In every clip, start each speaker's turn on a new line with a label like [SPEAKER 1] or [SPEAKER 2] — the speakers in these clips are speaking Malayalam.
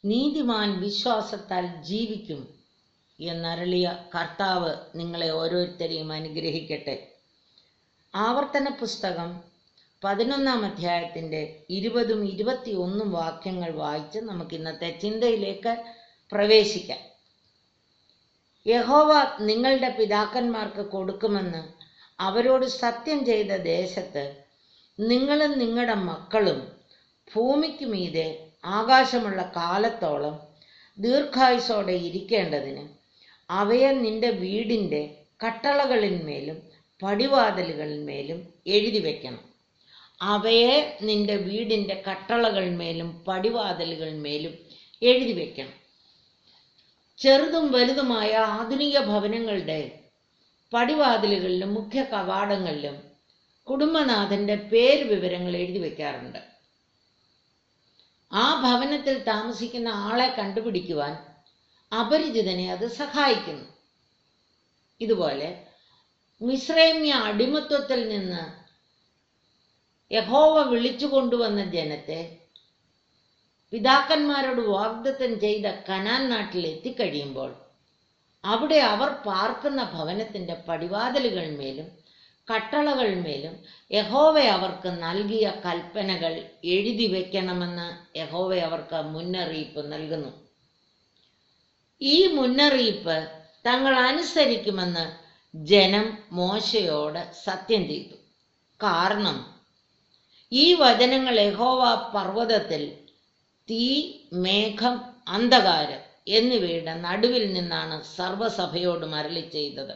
[SPEAKER 1] നീതിമാൻ വിശ്വാസത്താൽ ജീവിക്കും എന്നരളിയ കർത്താവ് നിങ്ങളെ ഓരോരുത്തരെയും അനുഗ്രഹിക്കട്ടെ ആവർത്തന പുസ്തകം പതിനൊന്നാം അധ്യായത്തിൻ്റെ ഇരുപതും ഇരുപത്തിയൊന്നും വാക്യങ്ങൾ വായിച്ച് നമുക്ക് ഇന്നത്തെ ചിന്തയിലേക്ക് പ്രവേശിക്കാം യഹോവ നിങ്ങളുടെ പിതാക്കന്മാർക്ക് കൊടുക്കുമെന്ന് അവരോട് സത്യം ചെയ്ത ദേശത്ത് നിങ്ങളും നിങ്ങളുടെ മക്കളും ഭൂമിക്ക് മീതെ ആകാശമുള്ള കാലത്തോളം ദീർഘായുസോടെ ഇരിക്കേണ്ടതിന് അവയെ നിന്റെ വീടിൻ്റെ കട്ടളകളിന്മേലും പടിവാതിലുകളിന്മേലും എഴുതി വെക്കണം അവയെ നിന്റെ വീടിൻ്റെ കട്ടളകളിന്മേലും പടിവാതിലുകളിന്മേലും എഴുതി വെക്കണം ചെറുതും വലുതുമായ ആധുനിക ഭവനങ്ങളുടെ പടിവാതിലുകളിലും മുഖ്യ കവാടങ്ങളിലും കുടുംബനാഥന്റെ പേര് വിവരങ്ങൾ എഴുതി വെക്കാറുണ്ട് ആ ഭവനത്തിൽ താമസിക്കുന്ന ആളെ കണ്ടുപിടിക്കുവാൻ അപരിചിതനെ അത് സഹായിക്കുന്നു ഇതുപോലെ മിശ്രൈമ്യ അടിമത്വത്തിൽ നിന്ന് യഹോവ വിളിച്ചു കൊണ്ടുവന്ന ജനത്തെ പിതാക്കന്മാരോട് വാഗ്ദത്തം ചെയ്ത കനാൻ നാട്ടിൽ എത്തിക്കഴിയുമ്പോൾ അവിടെ അവർ പാർക്കുന്ന ഭവനത്തിന്റെ പടിവാതിലുകൾമേലും കട്ടളകൾമേലും യഹോവ അവർക്ക് നൽകിയ കൽപ്പനകൾ എഴുതി വെക്കണമെന്ന് യഹോവ അവർക്ക് മുന്നറിയിപ്പ് നൽകുന്നു ഈ മുന്നറിയിപ്പ് തങ്ങൾ അനുസരിക്കുമെന്ന് ജനം മോശയോട് സത്യം ചെയ്തു കാരണം ഈ വചനങ്ങൾ യഹോവ പർവ്വതത്തിൽ തീ മേഘം അന്ധകാരം എന്നിവയുടെ നടുവിൽ നിന്നാണ് സർവസഭയോട് മരളി ചെയ്തത്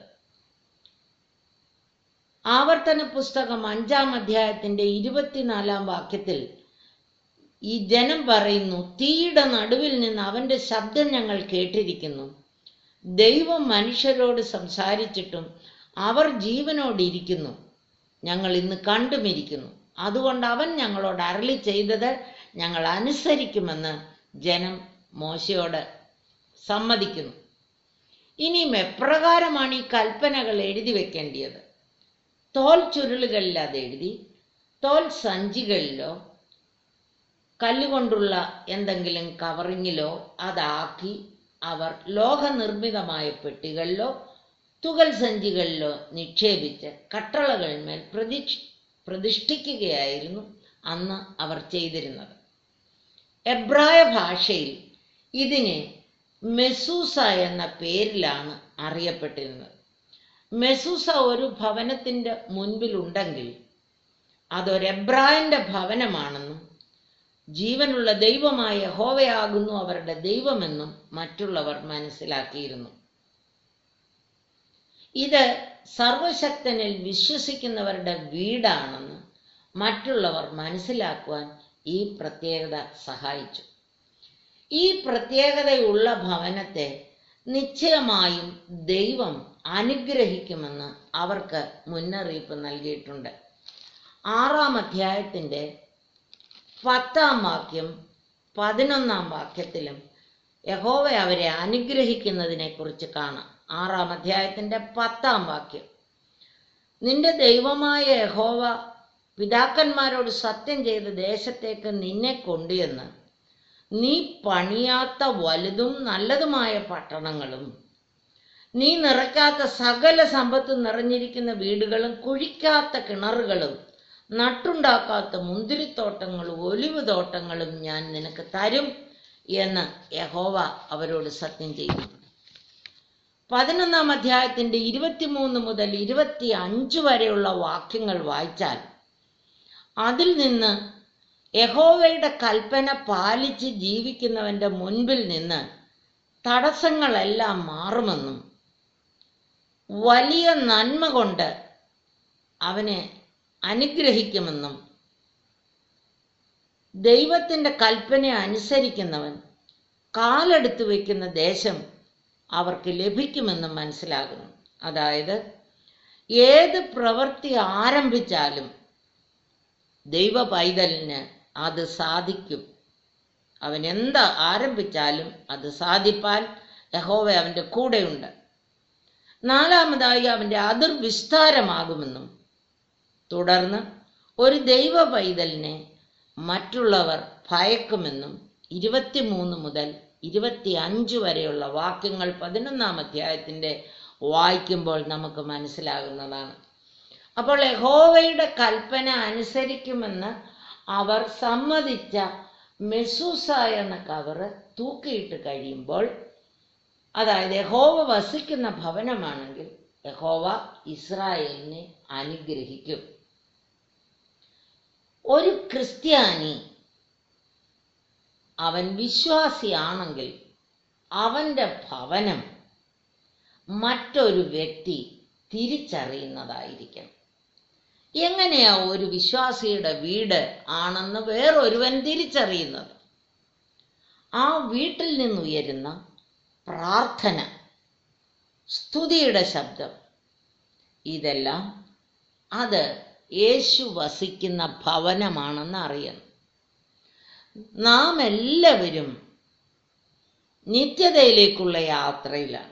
[SPEAKER 1] ആവർത്തന പുസ്തകം അഞ്ചാം അധ്യായത്തിന്റെ ഇരുപത്തിനാലാം വാക്യത്തിൽ ഈ ജനം പറയുന്നു തീയുടെ നടുവിൽ നിന്ന് അവന്റെ ശബ്ദം ഞങ്ങൾ കേട്ടിരിക്കുന്നു ദൈവം മനുഷ്യരോട് സംസാരിച്ചിട്ടും അവർ ജീവനോടിരിക്കുന്നു ഞങ്ങൾ ഇന്ന് കണ്ടുമിരിക്കുന്നു അതുകൊണ്ട് അവൻ ഞങ്ങളോട് അരളി ചെയ്തത് ഞങ്ങൾ അനുസരിക്കുമെന്ന് ജനം മോശയോട് സമ്മതിക്കുന്നു ഇനിയും എപ്രകാരമാണ് ഈ കൽപ്പനകൾ എഴുതി വെക്കേണ്ടത് തോൽ ചുരുളുകളിൽ അത് എഴുതി തോൽ സഞ്ചികളിലോ കല്ലുകൊണ്ടുള്ള എന്തെങ്കിലും കവറിങ്ങിലോ അതാക്കി അവർ ലോഹനിർമ്മിതമായ പെട്ടികളിലോ തുകൽ സഞ്ചികളിലോ നിക്ഷേപിച്ച് കട്ടളകളിന്മേൽ പ്രതിഷ് പ്രതിഷ്ഠിക്കുകയായിരുന്നു അന്ന് അവർ ചെയ്തിരുന്നത് എബ്രായ ഭാഷയിൽ ഇതിനെ മെസൂസ എന്ന പേരിലാണ് അറിയപ്പെട്ടിരുന്നത് മെസൂസ ഒരു ഭവനത്തിൻ്റെ മുൻപിലുണ്ടെങ്കിൽ അതൊരു എബ്രായന്റെ ഭവനമാണെന്നും ജീവനുള്ള ദൈവമായ ഹോവയാകുന്നു അവരുടെ ദൈവമെന്നും മറ്റുള്ളവർ മനസ്സിലാക്കിയിരുന്നു ഇത് സർവശക്തനിൽ വിശ്വസിക്കുന്നവരുടെ വീടാണെന്ന് മറ്റുള്ളവർ മനസ്സിലാക്കുവാൻ ഈ പ്രത്യേകത സഹായിച്ചു ഈ പ്രത്യേകതയുള്ള ഭവനത്തെ നിശ്ചയമായും ദൈവം അനുഗ്രഹിക്കുമെന്ന് അവർക്ക് മുന്നറിയിപ്പ് നൽകിയിട്ടുണ്ട് ആറാം അധ്യായത്തിൻ്റെ പത്താം വാക്യം പതിനൊന്നാം വാക്യത്തിലും യഹോവ അവരെ അനുഗ്രഹിക്കുന്നതിനെ കുറിച്ച് കാണാം ആറാം അധ്യായത്തിൻ്റെ പത്താം വാക്യം നിന്റെ ദൈവമായ യഹോവ പിതാക്കന്മാരോട് സത്യം ചെയ്ത ദേശത്തേക്ക് നിന്നെ കൊണ്ടുവന്ന് നീ പണിയാത്ത വലുതും നല്ലതുമായ പട്ടണങ്ങളും നീ നിറയ്ക്കാത്ത സകല സമ്പത്ത് നിറഞ്ഞിരിക്കുന്ന വീടുകളും കുഴിക്കാത്ത കിണറുകളും നട്ടുണ്ടാക്കാത്ത മുന്തിരിത്തോട്ടങ്ങളും ഒലിവ് തോട്ടങ്ങളും ഞാൻ നിനക്ക് തരും എന്ന് യഹോവ അവരോട് സത്യം ചെയ്യുന്നു പതിനൊന്നാം അധ്യായത്തിന്റെ ഇരുപത്തിമൂന്ന് മുതൽ ഇരുപത്തി അഞ്ച് വരെയുള്ള വാക്യങ്ങൾ വായിച്ചാൽ അതിൽ നിന്ന് യഹോവയുടെ കൽപ്പന പാലിച്ച് ജീവിക്കുന്നവന്റെ മുൻപിൽ നിന്ന് തടസ്സങ്ങളെല്ലാം മാറുമെന്നും വലിയ നന്മ കൊണ്ട് അവനെ അനുഗ്രഹിക്കുമെന്നും ദൈവത്തിൻ്റെ കൽപ്പന അനുസരിക്കുന്നവൻ കാലെടുത്ത് വയ്ക്കുന്ന ദേശം അവർക്ക് ലഭിക്കുമെന്നും മനസ്സിലാകുന്നു അതായത് ഏത് പ്രവൃത്തി ആരംഭിച്ചാലും ദൈവ പൈതലിന് അത് സാധിക്കും അവൻ എന്ത് ആരംഭിച്ചാലും അത് സാധിപ്പാൻ യഹോവ അവൻ്റെ കൂടെയുണ്ട് നാലാമതായി അവൻ്റെ അതിർ വിസ്താരമാകുമെന്നും തുടർന്ന് ഒരു ദൈവ പൈതലിനെ മറ്റുള്ളവർ ഭയക്കുമെന്നും ഇരുപത്തിമൂന്ന് മുതൽ ഇരുപത്തി അഞ്ച് വരെയുള്ള വാക്യങ്ങൾ പതിനൊന്നാം അധ്യായത്തിൻ്റെ വായിക്കുമ്പോൾ നമുക്ക് മനസ്സിലാകുന്നതാണ് അപ്പോൾ യഹോവയുടെ കൽപ്പന അനുസരിക്കുമെന്ന് അവർ സമ്മതിച്ച മെസൂസ എന്ന കവറ് തൂക്കിയിട്ട് കഴിയുമ്പോൾ അതായത് യഹോവ വസിക്കുന്ന ഭവനമാണെങ്കിൽ യഹോവ ഇസ്രായേലിനെ അനുഗ്രഹിക്കും ഒരു ക്രിസ്ത്യാനി അവൻ വിശ്വാസിയാണെങ്കിൽ അവൻ്റെ ഭവനം മറ്റൊരു വ്യക്തി തിരിച്ചറിയുന്നതായിരിക്കണം എങ്ങനെയാ ഒരു വിശ്വാസിയുടെ വീട് ആണെന്ന് വേറൊരുവൻ തിരിച്ചറിയുന്നത് ആ വീട്ടിൽ നിന്നുയരുന്ന പ്രാർത്ഥന സ്തുതിയുടെ ശബ്ദം ഇതെല്ലാം അത് യേശു വസിക്കുന്ന ഭവനമാണെന്ന് അറിയണം നാം എല്ലാവരും നിത്യതയിലേക്കുള്ള യാത്രയിലാണ്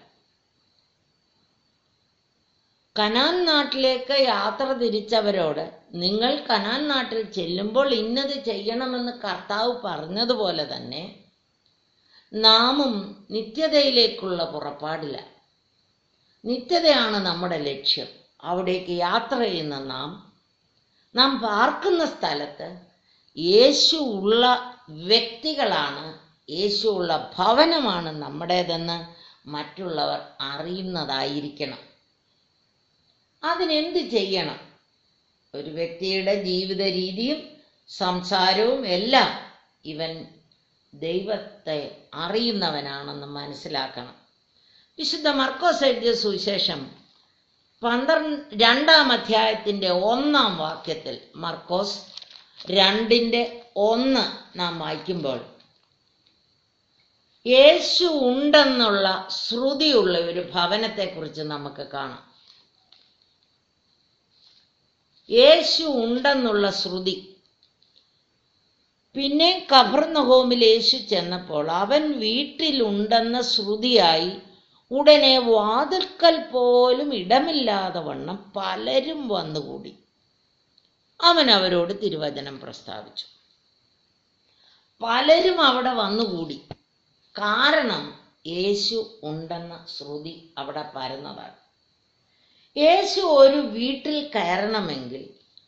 [SPEAKER 1] കനാൻ നാട്ടിലേക്ക് യാത്ര തിരിച്ചവരോട് നിങ്ങൾ കനാൻ നാട്ടിൽ ചെല്ലുമ്പോൾ ഇന്നത് ചെയ്യണമെന്ന് കർത്താവ് പറഞ്ഞതുപോലെ തന്നെ നാമും നിത്യതയിലേക്കുള്ള പുറപ്പാടില്ല നിത്യതയാണ് നമ്മുടെ ലക്ഷ്യം അവിടേക്ക് യാത്ര ചെയ്യുന്ന നാം നാം പാർക്കുന്ന സ്ഥലത്ത് യേശു ഉള്ള വ്യക്തികളാണ് യേശു ഉള്ള ഭവനമാണ് നമ്മുടേതെന്ന് മറ്റുള്ളവർ അറിയുന്നതായിരിക്കണം അതിനെന്ത് ചെയ്യണം ഒരു വ്യക്തിയുടെ ജീവിത രീതിയും സംസാരവും എല്ലാം ഇവൻ ദൈവത്തെ അറിയുന്നവനാണെന്ന് മനസ്സിലാക്കണം വിശുദ്ധ മർക്കോസ് എഴുതിയ സുവിശേഷം പന്ത്രണ്ട് രണ്ടാം അധ്യായത്തിൻ്റെ ഒന്നാം വാക്യത്തിൽ മർക്കോസ് രണ്ടിൻ്റെ ഒന്ന് നാം വായിക്കുമ്പോൾ യേശു ഉണ്ടെന്നുള്ള ശ്രുതിയുള്ള ഒരു ഭവനത്തെക്കുറിച്ച് നമുക്ക് കാണാം യേശു ഉണ്ടെന്നുള്ള ശ്രുതി പിന്നെ കബർന്ന ഹോമിൽ യേശു ചെന്നപ്പോൾ അവൻ വീട്ടിലുണ്ടെന്ന ശ്രുതിയായി ഉടനെ വാതിൽക്കൽ പോലും ഇടമില്ലാതെ വണ്ണം പലരും വന്നുകൂടി അവൻ അവരോട് തിരുവചനം പ്രസ്താവിച്ചു പലരും അവിടെ വന്നുകൂടി കാരണം യേശു ഉണ്ടെന്ന ശ്രുതി അവിടെ പരന്നതാണ് യേശു ഒരു വീട്ടിൽ കയറണമെങ്കിൽ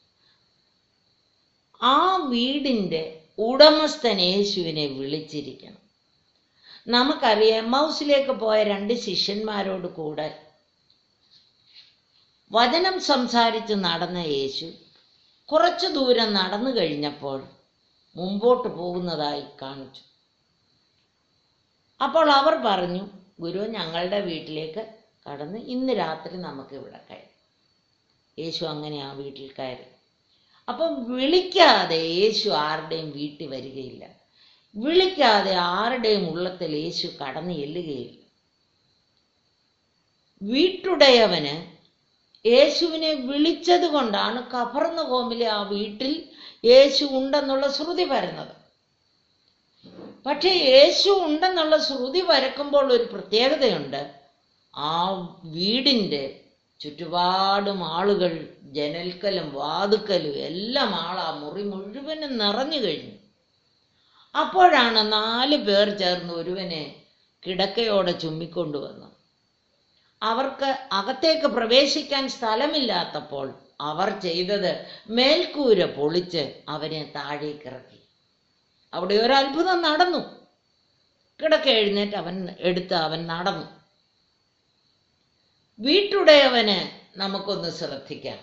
[SPEAKER 1] ആ വീടിൻ്റെ ഉടമസ്ഥൻ യേശുവിനെ വിളിച്ചിരിക്കണം നമുക്കറിയാം മൗസിലേക്ക് പോയ രണ്ട് ശിഷ്യന്മാരോട് കൂടെ വചനം സംസാരിച്ച് നടന്ന യേശു കുറച്ചു ദൂരം നടന്നു കഴിഞ്ഞപ്പോൾ മുമ്പോട്ട് പോകുന്നതായി കാണിച്ചു അപ്പോൾ അവർ പറഞ്ഞു ഗുരു ഞങ്ങളുടെ വീട്ടിലേക്ക് കടന്ന് ഇന്ന് രാത്രി നമുക്ക് ഇവിടെ കയറി യേശു അങ്ങനെ ആ വീട്ടിൽ കയറി അപ്പം വിളിക്കാതെ യേശു ആരുടെയും വീട്ടിൽ വരികയില്ല വിളിക്കാതെ ആരുടെയും ഉള്ളത്തിൽ യേശു കടന്നു ചെല്ലുകയില്ല വീട്ടുടയവന് യേശുവിനെ വിളിച്ചത് കൊണ്ടാണ് കഫർന്ന കോമിലെ ആ വീട്ടിൽ യേശു ഉണ്ടെന്നുള്ള ശ്രുതി വരുന്നത് പക്ഷേ യേശു ഉണ്ടെന്നുള്ള ശ്രുതി വരക്കുമ്പോൾ ഒരു പ്രത്യേകതയുണ്ട് ആ വീടിൻ്റെ ചുറ്റുപാടും ആളുകൾ ജനൽക്കലും വാതുക്കലും എല്ലാം ആളാ മുറി മുഴുവനും നിറഞ്ഞു കഴിഞ്ഞു അപ്പോഴാണ് നാല് പേർ ചേർന്ന് ഒരുവനെ കിടക്കയോടെ ചുമ്മിക്കൊണ്ടുവന്നു അവർക്ക് അകത്തേക്ക് പ്രവേശിക്കാൻ സ്ഥലമില്ലാത്തപ്പോൾ അവർ ചെയ്തത് മേൽക്കൂര പൊളിച്ച് അവനെ താഴേക്ക് ഇറക്കി അവിടെ ഒരു അത്ഭുതം നടന്നു കിടക്ക എഴുന്നേറ്റ് അവൻ എടുത്ത് അവൻ നടന്നു വീട്ടുടയവന് നമുക്കൊന്ന് ശ്രദ്ധിക്കാം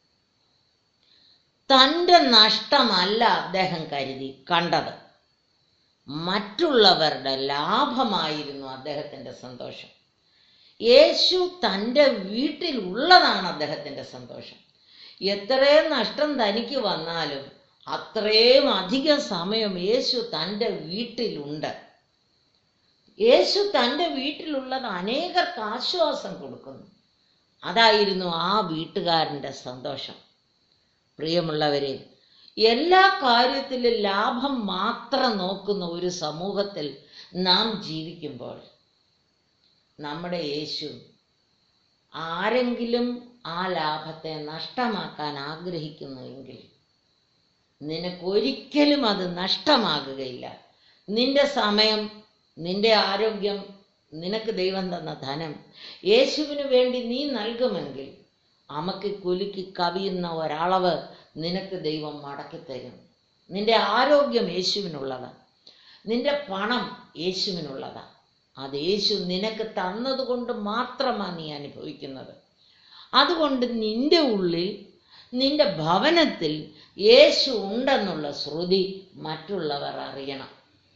[SPEAKER 1] തൻ്റെ നഷ്ടമല്ല അദ്ദേഹം കരുതി കണ്ടത് മറ്റുള്ളവരുടെ ലാഭമായിരുന്നു അദ്ദേഹത്തിൻ്റെ സന്തോഷം യേശു തൻ്റെ വീട്ടിലുള്ളതാണ് അദ്ദേഹത്തിൻ്റെ സന്തോഷം എത്രയും നഷ്ടം തനിക്ക് വന്നാലും അത്രയും അധികം സമയം യേശു തൻ്റെ വീട്ടിലുണ്ട് യേശു തൻ്റെ വീട്ടിലുള്ളത് അനേകർക്ക് ആശ്വാസം കൊടുക്കുന്നു അതായിരുന്നു ആ വീട്ടുകാരൻ്റെ സന്തോഷം പ്രിയമുള്ളവരെ എല്ലാ കാര്യത്തിലും ലാഭം മാത്രം നോക്കുന്ന ഒരു സമൂഹത്തിൽ നാം ജീവിക്കുമ്പോൾ നമ്മുടെ യേശു ആരെങ്കിലും ആ ലാഭത്തെ നഷ്ടമാക്കാൻ ആഗ്രഹിക്കുന്നുവെങ്കിൽ നിനക്കൊരിക്കലും അത് നഷ്ടമാകുകയില്ല നിന്റെ സമയം നിന്റെ ആരോഗ്യം നിനക്ക് ദൈവം തന്ന ധനം യേശുവിന് വേണ്ടി നീ നൽകുമെങ്കിൽ അമക്ക് കുലുക്കി കവിയുന്ന ഒരളവ് നിനക്ക് ദൈവം മടക്കി തരും നിന്റെ ആരോഗ്യം യേശുവിനുള്ളതാ നിന്റെ പണം യേശുവിനുള്ളതാ അത് യേശു നിനക്ക് തന്നതുകൊണ്ട് മാത്രമാണ് നീ അനുഭവിക്കുന്നത് അതുകൊണ്ട് നിന്റെ ഉള്ളിൽ നിന്റെ ഭവനത്തിൽ യേശു ഉണ്ടെന്നുള്ള ശ്രുതി മറ്റുള്ളവർ അറിയണം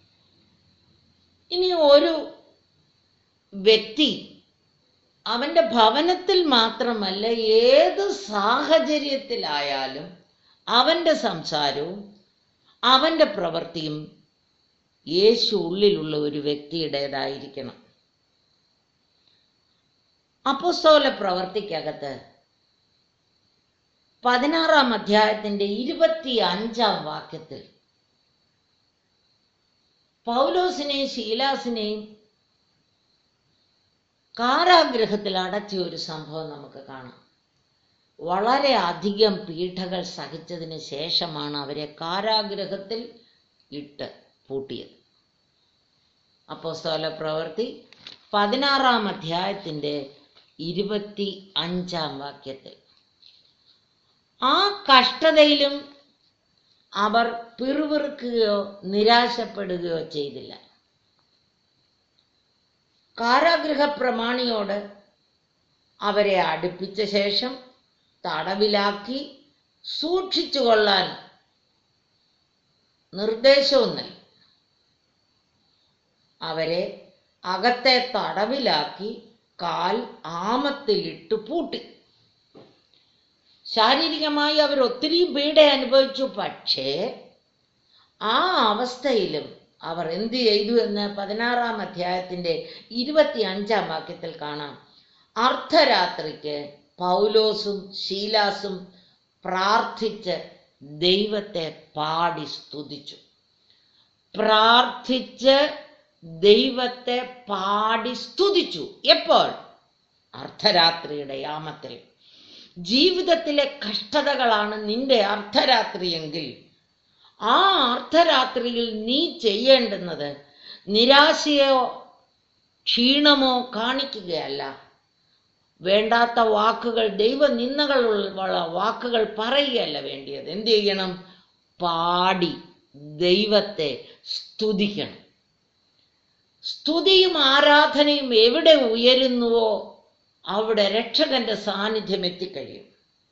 [SPEAKER 1] ഇനി ഒരു വ്യക്തി അവന്റെ ഭവനത്തിൽ മാത്രമല്ല ഏത് സാഹചര്യത്തിലായാലും അവന്റെ സംസാരവും അവന്റെ പ്രവൃത്തിയും യേശു ഉള്ളിലുള്ള ഒരു വ്യക്തിയുടേതായിരിക്കണം അപ്പോസ്തോല പ്രവർത്തിക്കകത്ത് പതിനാറാം അധ്യായത്തിന്റെ ഇരുപത്തി അഞ്ചാം വാക്യത്തിൽ പൗലോസിനെയും ശീലാസിനെയും കാരാഗ്രഹത്തിൽ അടച്ച ഒരു സംഭവം നമുക്ക് കാണാം വളരെ അധികം പീഠകൾ സഹിച്ചതിന് ശേഷമാണ് അവരെ കാരാഗ്രഹത്തിൽ ഇട്ട് പൂട്ടിയത് അപ്പോസ്തല പ്രവൃത്തി പതിനാറാം അധ്യായത്തിന്റെ ഇരുപത്തി അഞ്ചാം വാക്യത്തിൽ ആ കഷ്ടതയിലും അവർ പിറുപിറുക്കുകയോ നിരാശപ്പെടുകയോ ചെയ്തില്ല കാരാഗൃഹ പ്രമാണിയോട് അവരെ അടുപ്പിച്ച ശേഷം തടവിലാക്കി സൂക്ഷിച്ചു കൊള്ളാൻ നിർദ്ദേശവും നൽകി അവരെ അകത്തെ തടവിലാക്കി കാൽ ആമത്തിലിട്ട് പൂട്ടി ശാരീരികമായി അവർ ഒത്തിരി പീഡ അനുഭവിച്ചു പക്ഷേ ആ അവസ്ഥയിലും അവർ എന്ത് ചെയ്തു എന്ന് പതിനാറാം അധ്യായത്തിന്റെ ഇരുപത്തി അഞ്ചാം വാക്യത്തിൽ കാണാം അർദ്ധരാത്രിക്ക് പൗലോസും ശീലാസും പ്രാർത്ഥിച്ച് ദൈവത്തെ പാടി സ്തുതിച്ചു പ്രാർത്ഥിച്ച് ദൈവത്തെ പാടി സ്തുതിച്ചു എപ്പോൾ അർദ്ധരാത്രിയുടെ യാമത്തിൽ ജീവിതത്തിലെ കഷ്ടതകളാണ് നിന്റെ അർദ്ധരാത്രിയെങ്കിൽ ആ അർദ്ധരാത്രിയിൽ നീ ചെയ്യേണ്ടുന്നത് നിരാശയോ ക്ഷീണമോ കാണിക്കുകയല്ല വേണ്ടാത്ത വാക്കുകൾ ദൈവനിന്ദകളുള്ള വാക്കുകൾ പറയുകയല്ല വേണ്ടിയത് എന്ത് ചെയ്യണം പാടി ദൈവത്തെ സ്തുതിക്കണം സ്തുതിയും ആരാധനയും എവിടെ ഉയരുന്നുവോ അവിടെ രക്ഷകന്റെ സാന്നിധ്യം എത്തിക്കഴിയും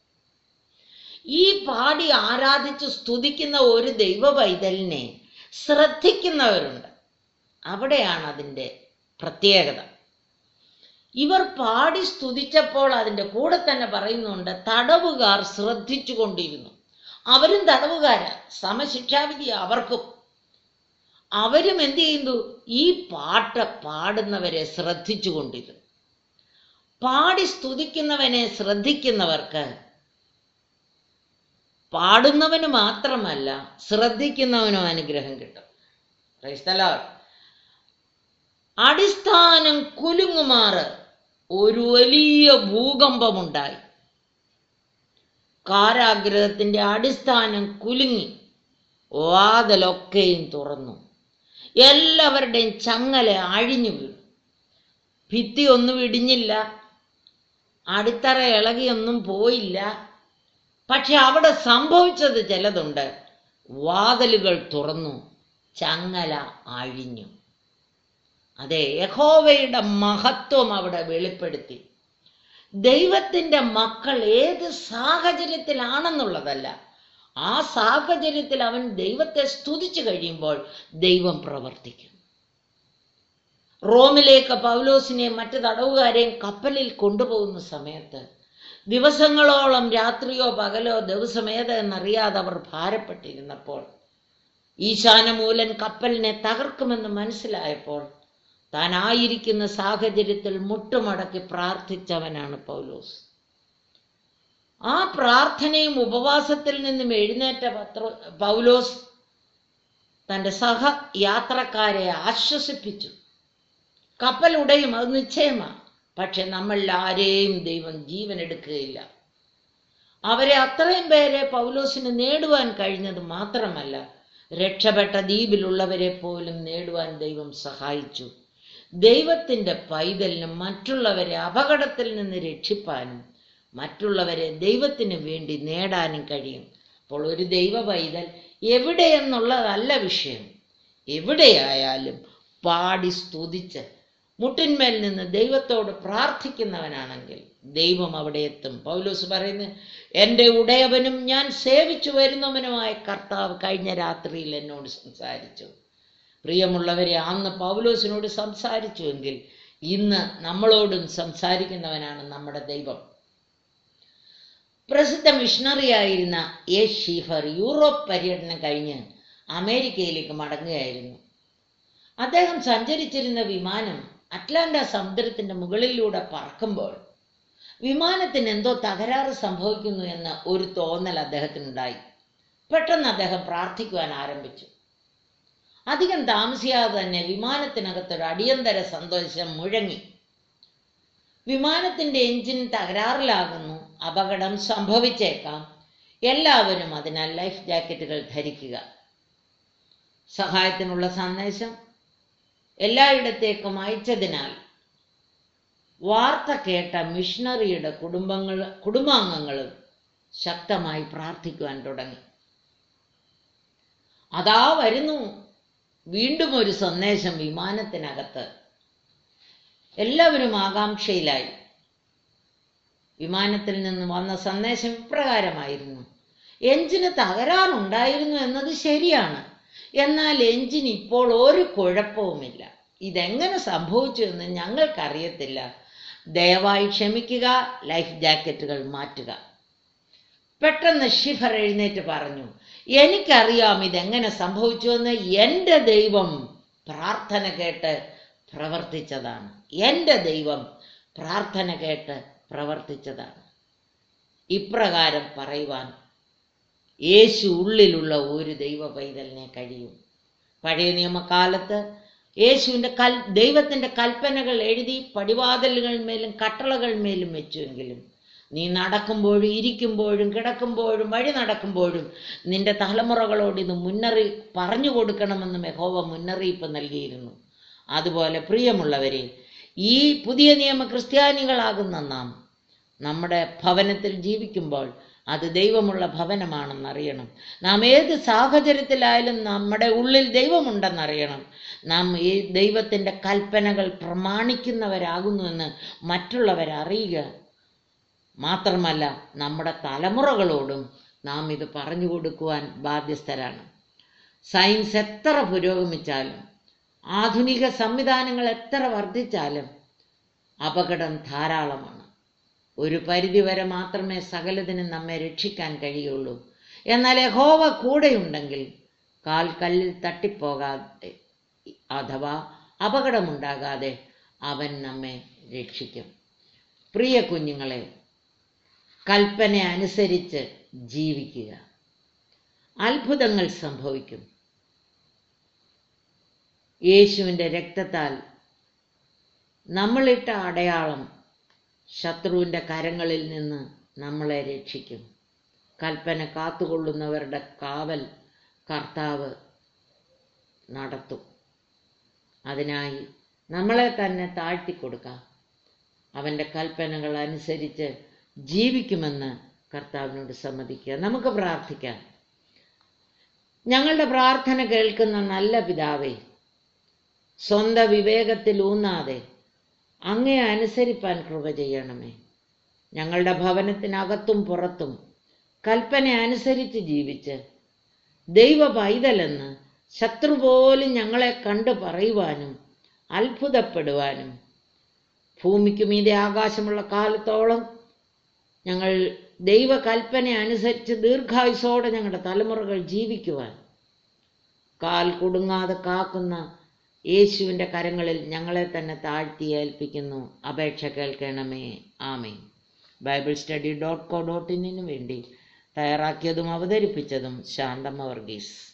[SPEAKER 1] ഈ പാടി ആരാധിച്ച് സ്തുതിക്കുന്ന ഒരു ദൈവ പൈതലിനെ ശ്രദ്ധിക്കുന്നവരുണ്ട് അവിടെയാണ് അതിൻ്റെ പ്രത്യേകത ഇവർ പാടി സ്തുതിച്ചപ്പോൾ അതിൻ്റെ കൂടെ തന്നെ പറയുന്നുണ്ട് തടവുകാർ ശ്രദ്ധിച്ചു കൊണ്ടിരുന്നു അവരും തടവുകാരാ സമശിക്ഷാവിധി അവർക്കും അവരും എന്ത് ചെയ്യുന്നു ഈ പാട്ട് പാടുന്നവരെ ശ്രദ്ധിച്ചു കൊണ്ടിരുന്നു പാടി സ്തുതിക്കുന്നവനെ ശ്രദ്ധിക്കുന്നവർക്ക് പാടുന്നവന് മാത്രമല്ല ശ്രദ്ധിക്കുന്നവനും അനുഗ്രഹം കിട്ടും Praise the Lord. അടിസ്ഥാനം കുലുങ്ങുമാറ് ഒരു വലിയ ഭൂകമ്പമുണ്ടായി കാരാഗ്രഹത്തിന്റെ അടിസ്ഥാനം കുലുങ്ങി വാതിലൊക്കെയും തുറന്നു എല്ലാവരുടെയും ചങ്ങല അഴിഞ്ഞു വീണു ഭിത്തി ഒന്നും ഇടിഞ്ഞില്ല അടിത്തറ ഇളകിയൊന്നും പോയില്ല പക്ഷെ അവിടെ സംഭവിച്ചത് ചിലതുണ്ട് വാതിലുകൾ തുറന്നു ചങ്ങല അഴിഞ്ഞു അതെ യഹോവയുടെ മഹത്വം അവിടെ വെളിപ്പെടുത്തി ദൈവത്തിന്റെ മക്കൾ ഏത് സാഹചര്യത്തിലാണെന്നുള്ളതല്ല ആ സാഹചര്യത്തിൽ അവൻ ദൈവത്തെ സ്തുതിച്ചു കഴിയുമ്പോൾ ദൈവം പ്രവർത്തിക്കും റോമിലേക്ക് പൗലോസിനെയും മറ്റ് തടവുകാരെയും കപ്പലിൽ കൊണ്ടുപോകുന്ന സമയത്ത് ദിവസങ്ങളോളം രാത്രിയോ പകലോ ദിവസമേത് എന്നറിയാതെ അവർ ഭാരപ്പെട്ടിരുന്നപ്പോൾ ഈശാനമൂലൻ കപ്പലിനെ തകർക്കുമെന്ന് മനസ്സിലായപ്പോൾ താൻ ആയിരിക്കുന്ന സാഹചര്യത്തിൽ മുട്ടുമടക്കി പ്രാർത്ഥിച്ചവനാണ് പൗലോസ് ആ പ്രാർത്ഥനയും ഉപവാസത്തിൽ നിന്നും എഴുന്നേറ്റ പത്ര പൗലോസ് തൻ്റെ സഹ യാത്രക്കാരെ ആശ്വസിപ്പിച്ചു കപ്പൽ ഉടയും അത് നിശ്ചയമാണ് പക്ഷെ നമ്മളിൽ ആരെയും ദൈവം ജീവൻ എടുക്കുകയില്ല അവരെ അത്രയും പേരെ പൗലോസിന് നേടുവാൻ കഴിഞ്ഞത് മാത്രമല്ല രക്ഷപ്പെട്ട ദ്വീപിലുള്ളവരെ പോലും നേടുവാൻ ദൈവം സഹായിച്ചു ദൈവത്തിൻ്റെ പൈതലിന് മറ്റുള്ളവരെ അപകടത്തിൽ നിന്ന് രക്ഷിപ്പാനും മറ്റുള്ളവരെ ദൈവത്തിന് വേണ്ടി നേടാനും കഴിയും അപ്പോൾ ഒരു ദൈവ പൈതൽ എവിടെയെന്നുള്ളതല്ല വിഷയം എവിടെയായാലും പാടി സ്തുതിച്ച് മുട്ടിന്മേൽ നിന്ന് ദൈവത്തോട് പ്രാർത്ഥിക്കുന്നവനാണെങ്കിൽ ദൈവം അവിടെ എത്തും പൗലോസ് പറയുന്നത് എൻ്റെ ഉടയവനും ഞാൻ സേവിച്ചു വരുന്നവനുമായ കർത്താവ് കഴിഞ്ഞ രാത്രിയിൽ എന്നോട് സംസാരിച്ചു പ്രിയമുള്ളവരെ അന്ന് പൗലോസിനോട് സംസാരിച്ചുവെങ്കിൽ ഇന്ന് നമ്മളോടും സംസാരിക്കുന്നവനാണ് നമ്മുടെ ദൈവം പ്രസിദ്ധ മിഷണറിയായിരുന്ന എ ഷീഫർ യൂറോപ്പ് പര്യടനം കഴിഞ്ഞ് അമേരിക്കയിലേക്ക് മടങ്ങുകയായിരുന്നു അദ്ദേഹം സഞ്ചരിച്ചിരുന്ന വിമാനം അറ്റ്ലാന്റ സമുദ്രത്തിന്റെ മുകളിലൂടെ പറക്കുമ്പോൾ വിമാനത്തിന് എന്തോ തകരാറ് സംഭവിക്കുന്നു എന്ന ഒരു തോന്നൽ അദ്ദേഹത്തിനുണ്ടായി പെട്ടെന്ന് അദ്ദേഹം പ്രാർത്ഥിക്കുവാൻ ആരംഭിച്ചു അധികം താമസിയാതെ തന്നെ വിമാനത്തിനകത്തൊരു അടിയന്തര സന്തോഷം മുഴങ്ങി വിമാനത്തിന്റെ എഞ്ചിൻ തകരാറിലാകുന്നു അപകടം സംഭവിച്ചേക്കാം എല്ലാവരും അതിനാൽ ലൈഫ് ജാക്കറ്റുകൾ ധരിക്കുക സഹായത്തിനുള്ള സന്ദേശം എല്ലായിടത്തേക്കും അയച്ചതിനാൽ വാർത്ത കേട്ട മിഷണറിയുടെ കുടുംബങ്ങൾ കുടുംബാംഗങ്ങളും ശക്തമായി പ്രാർത്ഥിക്കുവാൻ തുടങ്ങി അതാ വരുന്നു വീണ്ടും ഒരു സന്ദേശം വിമാനത്തിനകത്ത് എല്ലാവരും ആകാംക്ഷയിലായി വിമാനത്തിൽ നിന്ന് വന്ന സന്ദേശം ഇപ്രകാരമായിരുന്നു എഞ്ചിന് തകരാറുണ്ടായിരുന്നു എന്നത് ശരിയാണ് എന്നാൽ എഞ്ചിൻ ഇപ്പോൾ ഒരു കുഴപ്പവുമില്ല ഇതെങ്ങനെ സംഭവിച്ചു എന്ന് ഞങ്ങൾക്കറിയത്തില്ല ദയവായി ക്ഷമിക്കുക ലൈഫ് ജാക്കറ്റുകൾ മാറ്റുക പെട്ടെന്ന് ഷിഫർ എഴുന്നേറ്റ് പറഞ്ഞു എനിക്കറിയാം ഇതെങ്ങനെ സംഭവിച്ചുവെന്ന് എൻ്റെ ദൈവം പ്രാർത്ഥന കേട്ട് പ്രവർത്തിച്ചതാണ് എൻ്റെ ദൈവം പ്രാർത്ഥന കേട്ട് പ്രവർത്തിച്ചതാണ് ഇപ്രകാരം പറയുവാൻ യേശു ഉള്ളിലുള്ള ഒരു ദൈവ പൈതലിനെ കഴിയും പഴയ നിയമകാലത്ത് യേശുവിൻ്റെ കൽ ദൈവത്തിൻ്റെ കൽപ്പനകൾ എഴുതി പടിവാതിലുകൾ മേലും കട്ടളകൾ മേലും വെച്ചുവെങ്കിലും നീ നടക്കുമ്പോഴും ഇരിക്കുമ്പോഴും കിടക്കുമ്പോഴും വഴി നടക്കുമ്പോഴും നിന്റെ തലമുറകളോട് ഇത് മുന്നറി പറഞ്ഞു കൊടുക്കണമെന്ന് മെഹോവ മുന്നറിയിപ്പ് നൽകിയിരുന്നു അതുപോലെ പ്രിയമുള്ളവരെ ഈ പുതിയ നിയമ ക്രിസ്ത്യാനികളാകുന്ന നാം നമ്മുടെ ഭവനത്തിൽ ജീവിക്കുമ്പോൾ അത് ദൈവമുള്ള ഭവനമാണെന്നറിയണം നാം ഏത് സാഹചര്യത്തിലായാലും നമ്മുടെ ഉള്ളിൽ ദൈവമുണ്ടെന്നറിയണം നാം ഈ ദൈവത്തിൻ്റെ കൽപ്പനകൾ പ്രമാണിക്കുന്നവരാകുന്നുവെന്ന് മറ്റുള്ളവരറിയുക മാത്രമല്ല നമ്മുടെ തലമുറകളോടും നാം ഇത് പറഞ്ഞു കൊടുക്കുവാൻ ബാധ്യസ്ഥരാണ് സയൻസ് എത്ര പുരോഗമിച്ചാലും ആധുനിക സംവിധാനങ്ങൾ എത്ര വർദ്ധിച്ചാലും അപകടം ധാരാളമാണ് ഒരു പരിധിവരെ മാത്രമേ സകലതിനും നമ്മെ രക്ഷിക്കാൻ കഴിയുള്ളൂ എന്നാൽ യഹോവ കൂടെയുണ്ടെങ്കിൽ കാൽ കല്ലിൽ തട്ടിപ്പോകാതെ അഥവാ അപകടമുണ്ടാകാതെ അവൻ നമ്മെ രക്ഷിക്കും പ്രിയ കുഞ്ഞുങ്ങളെ കൽപ്പന അനുസരിച്ച് ജീവിക്കുക അത്ഭുതങ്ങൾ സംഭവിക്കും യേശുവിൻ്റെ രക്തത്താൽ നമ്മളിട്ട അടയാളം ശത്രുവിൻ്റെ കരങ്ങളിൽ നിന്ന് നമ്മളെ രക്ഷിക്കും കൽപ്പന കാത്തുകൊള്ളുന്നവരുടെ കാവൽ കർത്താവ് നടത്തും അതിനായി നമ്മളെ തന്നെ താഴ്ത്തിക്കൊടുക്കാം അവൻ്റെ കൽപ്പനകൾ അനുസരിച്ച് ജീവിക്കുമെന്ന് കർത്താവിനോട് സമ്മതിക്കുക നമുക്ക് പ്രാർത്ഥിക്കാം ഞങ്ങളുടെ പ്രാർത്ഥന കേൾക്കുന്ന നല്ല പിതാവേ സ്വന്തം വിവേകത്തിൽ ഊന്നാതെ അങ്ങേ അനുസരിപ്പാൻ കൃപ ചെയ്യണമേ ഞങ്ങളുടെ ഭവനത്തിനകത്തും പുറത്തും കൽപ്പന അനുസരിച്ച് ജീവിച്ച് ദൈവ പൈതലെന്ന് ശത്രു പോലും ഞങ്ങളെ കണ്ടു പറയുവാനും അത്ഭുതപ്പെടുവാനും ഭൂമിക്ക് മീതെ ആകാശമുള്ള കാലത്തോളം ഞങ്ങൾ ദൈവകൽപ്പന അനുസരിച്ച് ദീർഘായുസോടെ ഞങ്ങളുടെ തലമുറകൾ ജീവിക്കുവാൻ കാൽ കുടുങ്ങാതെ കാക്കുന്ന യേശുവിൻ്റെ കരങ്ങളിൽ ഞങ്ങളെ തന്നെ താഴ്ത്തി ഏൽപ്പിക്കുന്നു അപേക്ഷ കേൾക്കണമേ ആമേ Bible study dot co dot ഇന്നിനു വേണ്ടി തയ്യാറാക്കിയതും അവതരിപ്പിച്ചതും ശാന്തമ്മ വർഗീസ്